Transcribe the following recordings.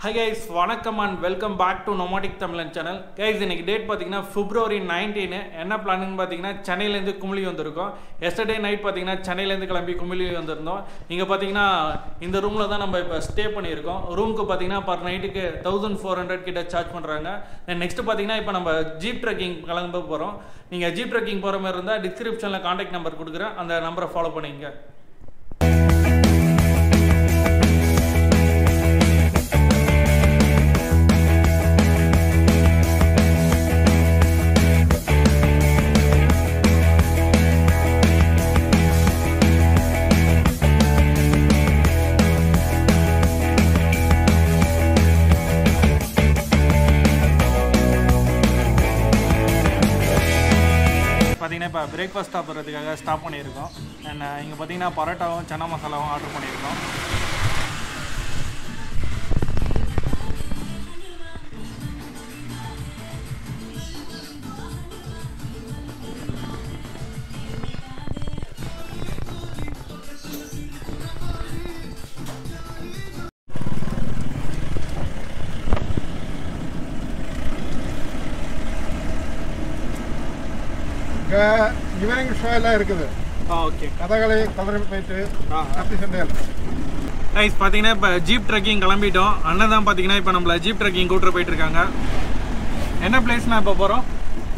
High guys வணக்கம் and welcome back to nomadic Tamilan channel guys இன்னைக்கு date பார்த்தீங்கன்னா பிப்ரவரி nineteen என்ன பிளான்னு பார்த்தீங்கன்னா சென்னையிலேருந்து குமிழி வந்திருக்கோம் எஸ்டர்டே நைட் பார்த்தீங்கன்னா சென்னையிலேருந்து கிளம்பி குமிழி வந்திருந்தோம் இங்கே பார்த்தீங்கன்னா இந்த ரூமில் தான் நம்ம இப்போ ஸ்டே பண்ணியிருக்கோம் ரூமுக்கு பார்த்தீங்கன்னா பர் நைட்டுக்கு தௌசண்ட் ஃபோர் ஹண்ட்ரட் கிட்ட சார்ஜ் பண்ணுறாங்க நெக்ஸ்ட் பார்த்தீங்கன்னா இப்போ நம்ம ஜீப் ட்ரெக்கிங் கிளம்ப போகிறோம் நீங்கள் ஜீப் ட்ரெக்கிங் போகிற மாதிரி இருந்தால் டிஸ்கிரிப்ஷனில் காண்டாக்ட் நம்பர் கொடுக்குறேன் அந்த நம்பரை ஃபாலோ பண்ணிங்க பார்த்தீங்கன்னா இப்போ பிரேக்ஃபாஸ்ட் சாப்பிட்றதுக்காக ஸ்டாப் பண்ணியிருக்கோம் அண்ட் இங்கே பார்த்தீங்கன்னா பரோட்டாவும் சன்னா மசாலாவும் ஆர்டர் பண்ணியிருக்கோம் இங்கே ஈவினிங் ஷோ எல்லாம் இருக்குது ஆ ஓகே கதகளி கதறி போயிட்டு ஆ. கத்தி சண்டையில் கைஸ் பார்த்தீங்கன்னா இப்போ ஜீப் ட்ரெக்கிங் கிளம்பிட்டோம் அண்ணன் தான் பார்த்தீங்கன்னா இப்போ நம்மளை ஜீப் ட்ரெக்கிங் கூப்பிட்டு போயிட்டு இருக்காங்க என்ன பிளேஸ்னா இப்போ போகிறோம்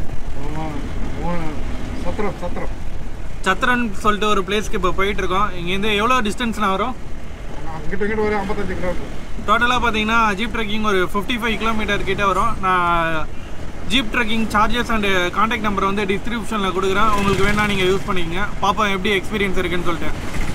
சத்திரம் சத்திரம் சத்திரன் சொல்லிட்டு ஒரு பிளேஸ்க்கு இப்போ போயிட்டு இருக்கோம் இங்கேருந்து எவ்வளோ டிஸ்டன்ஸ்னா வரும் அங்கிட்ட இங்கிட்ட ஒரு ஐம்பத்தஞ்சு கிலோமீட்டர் டோட்டலாக பார்த்தீங்கன்னா ஜீப் ட்ரெக்கிங் ஒரு ஃபிஃப்டி ஃபைவ் கிலோமீட்டர் கிட்ட வரும் நான் jeep trekking charges and contact number வந்து டிஸ்கிரிப்ஷனில் கொடுக்குறேன் உங்களுக்கு வேணால் நீங்கள் யூஸ் பண்ணிக்கங்க பார்ப்போம் எப்படி எக்ஸ்பீரியன்ஸ் இருக்குன்னு சொல்லிட்டு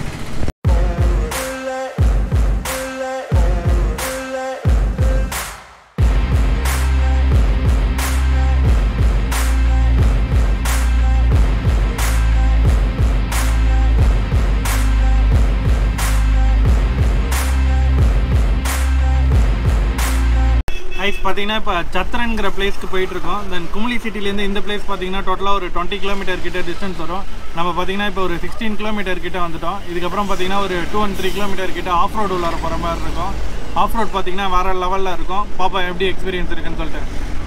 ஐஸ் பார்த்தீங்கன்னா இப்போ சத்திரன்கிற பிளேஸ்க்கு போயிட்டு இருக்கோம் தென் குமுளி சிட்டிலேருந்து இந்த பிளேஸ் பார்த்தீங்கன்னா டோட்டலாக ஒரு டுவெண்ட்டி கிலோமீட்டர் கிட்ட டிஸ்டன்ஸ் வரும் நம்ம பார்த்தீங்கன்னா இப்போ ஒரு சிக்ஸ்டீன் கிலோமீட்டர் கிட்ட வந்துட்டோம் இதுக்கப்புறம் பார்த்தீங்கன்னா ஒரு டூ அண்ட் த்ரீ கிலோமீட்டர் கிட்ட ஆஃப் ரோடு உள்ளார போகிற மாதிரி இருக்கும் ஆஃப் ரோட் பார்த்தீங்கன்னா வேற லெவலில் இருக்கும் பாப்பா எப்படி எக்ஸ்பீரியன்ஸ் இருக்குன்னு சொல்லிட்டு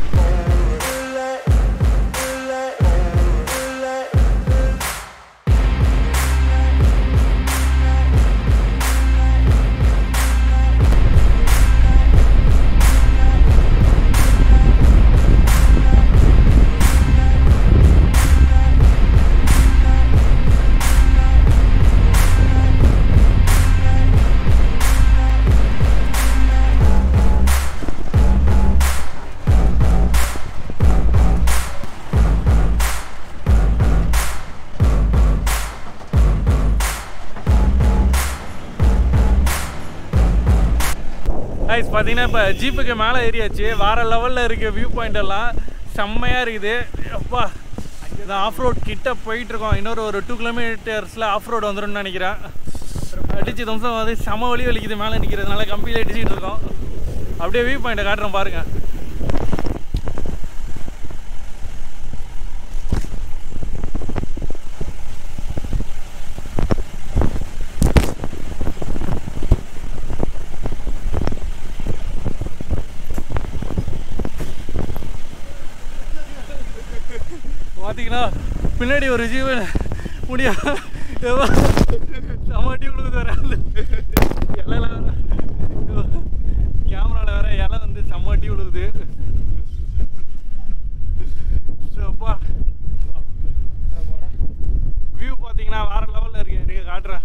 கைஸ் பார்த்தீங்கன்னா இப்போ ஜீப்புக்கு மேலே ஏறியாச்சு வேற லெவலில் இருக்க வியூ பாயிண்ட் எல்லாம் செம்மையாக இருக்குது அப்பா இந்த ஆஃப் ரோட் கிட்ட போயிட்டு இருக்கோம் இன்னொரு ஒரு டூ கிலோமீட்டர்ஸில் ஆஃப் ரோடு வந்துடும்னு நினைக்கிறேன் அடிச்சு நிமிஷம் வந்து செம வலி வலிக்குது மேலே நிற்கிறதுனால கம்பியில் அடிச்சுட்டு இருக்கோம் அப்படியே வியூ பாயிண்ட்டை காட்டுறோம் பாருங்க பார்த்தீங்கன்னா பின்னாடி ஒரு ஜீவன் முடியா சமாட்டி உங்களுக்கு வேற இலையில கேமராவில் வேற இலை வந்து சமாட்டி விழுகுது அப்பா வியூ பார்த்தீங்கன்னா வேற லெவலில் இருக்கு நீங்கள் காட்டுறேன்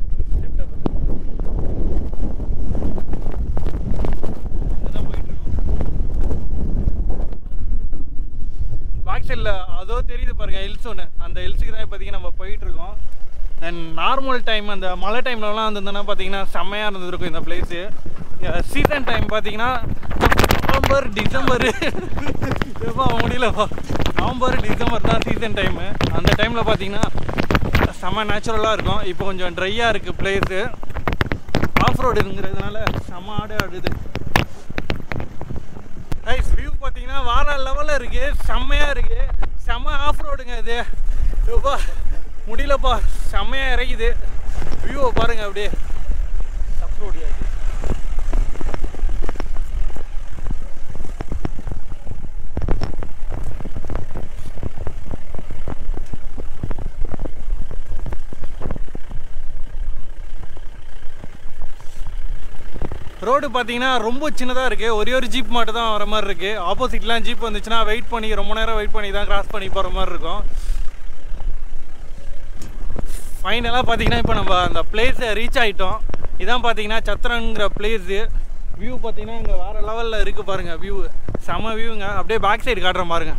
இதுதான் போயிட்டு இருக்கோம் பேக் சைடில் அதோ தெரியுது பாருங்க ஹில்ஸ் ஒன்று அந்த ஹில்ஸுக்கு தான் இப்போதைக்கு நம்ம போயிட்டு இருக்கோம் தென் நார்மல் டைம் அந்த மழை டைம்லலாம் வந்திருந்தோன்னா பார்த்தீங்கன்னா செம்மையாக இருந்திருக்கும் இந்த பிளேஸு சீசன் டைம் பார்த்தீங்கன்னா நவம்பர் டிசம்பர் எப்போ முடியலப்பா நவம்பர் டிசம்பர் தான் சீசன் டைமு அந்த டைமில் பார்த்தீங்கன்னா செம்ம நேச்சுரலாக இருக்கும் இப்போ கொஞ்சம் ட்ரையாக இருக்குது பிளேஸு ஆஃப் ரோடுங்கிறதுனால செம்ம ஆடு ஆடுது ரைஸ் வியூ பார்த்தீங்கன்னா வார லெவலில் இருக்கு செம்மையா இருக்கு செம்ம ஆஃப் ரோடுங்க இது எப்பா முடியலப்பா செம்மையா இறங்குது வியூவை பாருங்க அப்படியே ஆஃப் ரோடியா இது ரோடு பார்த்தீங்கன்னா ரொம்ப சின்னதாக இருக்குது ஒரே ஒரு ஜீப் மட்டும் தான் வர மாதிரி இருக்குது ஆப்போசிட்லாம் ஜீப் வந்துச்சுன்னா வெயிட் பண்ணி ரொம்ப நேரம் வெயிட் பண்ணி தான் கிராஸ் பண்ணி போகிற மாதிரி இருக்கும் ஃபைனலாக பார்த்தீங்கன்னா இப்போ நம்ம அந்த பிளேஸை ரீச் ஆகிட்டோம் இதான் பார்த்தீங்கன்னா சத்திரங்கிற பிளேஸு வியூ பார்த்தீங்கன்னா இங்கே வேறு லெவலில் இருக்குது பாருங்கள் வியூ செம வியூங்க அப்படியே பேக் சைடு காட்டுறேன் பாருங்கள்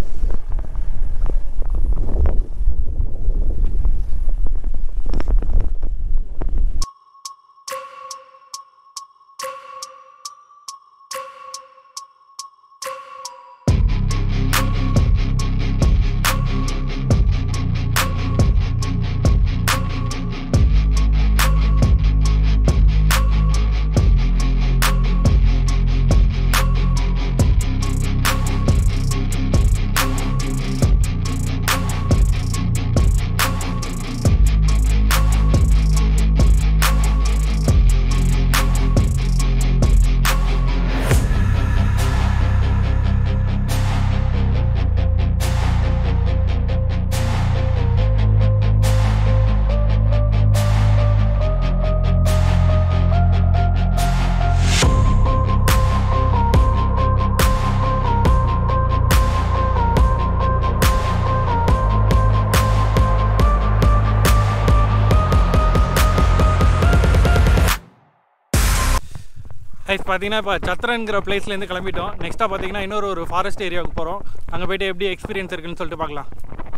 கைஸ் பார்த்தீங்கன்னா இப்போ சத்திரங்கிற பிளேஸ்லேருந்து கிளம்பிட்டோம் நெக்ஸ்ட்டாக பார்த்தீங்கன்னா இன்னொரு ஒரு ஃபாரஸ்ட் ஏரியாவுக்கு போகிறோம் அங்கே போயிட்டு எப்படி எக்ஸ்பீரியன்ஸ் இருக்குன்னு சொல்லிட்டு பார்க்கலாம்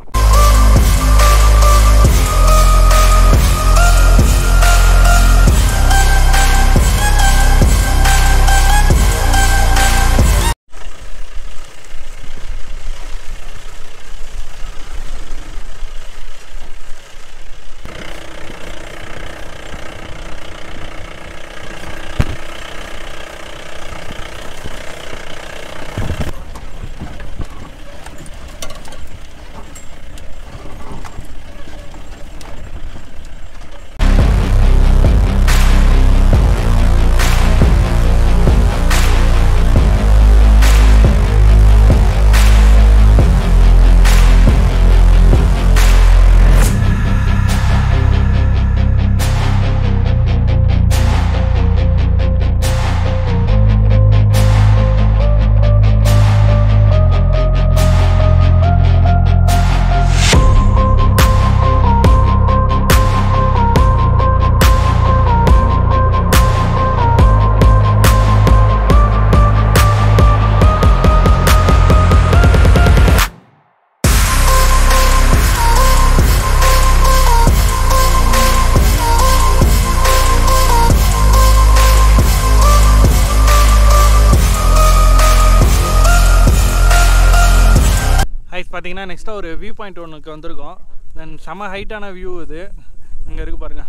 ஹைஸ் பார்த்தீங்கன்னா நெக்ஸ்ட்டாக ஒரு வியூ பாயிண்ட் ஒன்றுக்கு வந்திருக்கோம் தென் செம ஹைட்டான வியூ இது அங்கே இருக்கு பாருங்க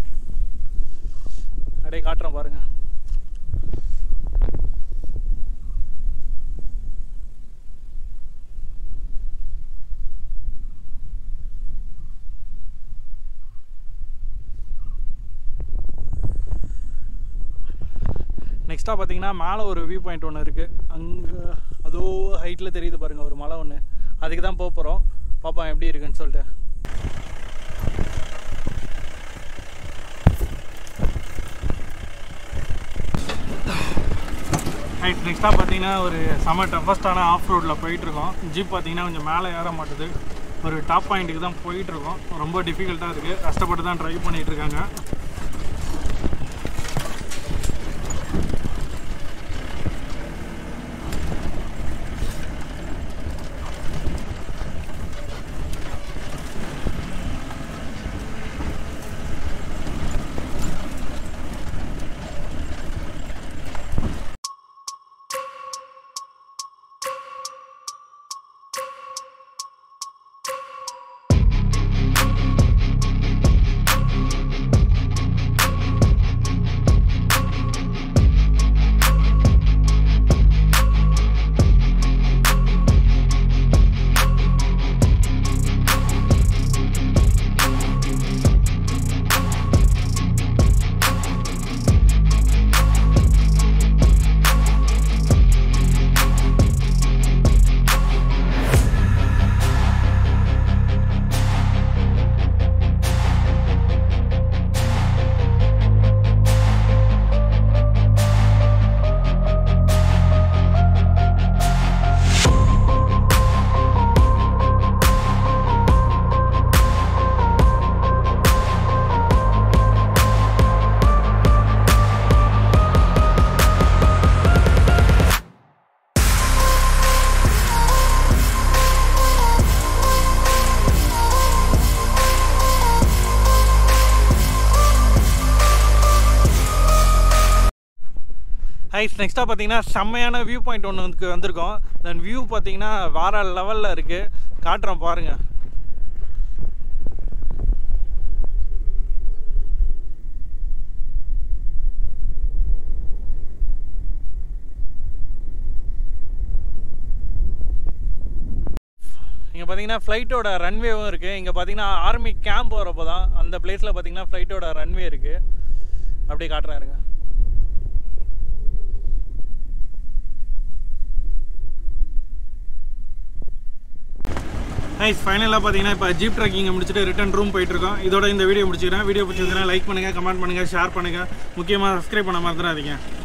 அப்படியே காட்டுறேன் பாருங்க நெக்ஸ்ட்டாக பார்த்தீங்கன்னா மேலே ஒரு வியூ பாயிண்ட் ஒன்று இருக்குது அங்கே அதோ ஹைட்டில் தெரியுது பாருங்கள் ஒரு மலை ஒன்று அதுக்கு தான் போக போகிறோம் பார்ப்போம் எப்படி இருக்குன்னு சொல்லிட்டு ரைட் நெக்ஸ்ட்டாக பார்த்தீங்கன்னா ஒரு செம டஃபஸ்டான ஆஃப் ரோட்டில் போயிட்டுருக்கோம் ஜீப் பார்த்தீங்கன்னா கொஞ்சம் மேலே ஏற மாட்டுது ஒரு டாப் பாயிண்ட்டுக்கு தான் போயிட்டுருக்கோம் ரொம்ப டிஃபிகல்ட்டாக இருக்குது கஷ்டப்பட்டு தான் ட்ரைவ் பண்ணிகிட்டு இருக்காங்க ஹைஸ் நெக்ஸ்ட்டாக பார்த்தீங்கன்னா செம்மையான வியூ பாயிண்ட் ஒன்று வந்து வந்திருக்கோம் தென் வியூ பார்த்தீங்கன்னா வேற லெவலில் இருக்குது காட்டுறேன் பாருங்கள் இங்கே பார்த்தீங்கன்னா ஃப்ளைட்டோட ரன்வேவும் இருக்குது இங்கே பார்த்தீங்கன்னா ஆர்மி கேம்ப் வரப்போ தான் அந்த பிளேஸில் பார்த்தீங்கன்னா ஃப்ளைட்டோட ரன்வே இருக்குது அப்படியே காட்டுறாருங்க நைஸ் ஃபைனலாக பார்த்தீங்கன்னா இப்போ ஜீப் ட்ரெக்கிங்கை முடிச்சுட்டு ரிட்டன் ரூம் போயிட்டுருக்கோம் இதோட இந்த வீடியோ முடிச்சுக்கிறேன் வீடியோ பிடிச்சிருந்தா லைக் பண்ணுங்கள் கமெண்ட் பண்ணுங்கள் ஷேர் பண்ணுங்கள் முக்கியமாக சப்ஸ்கிரைப் பண்ண மறந்துடாதீங்க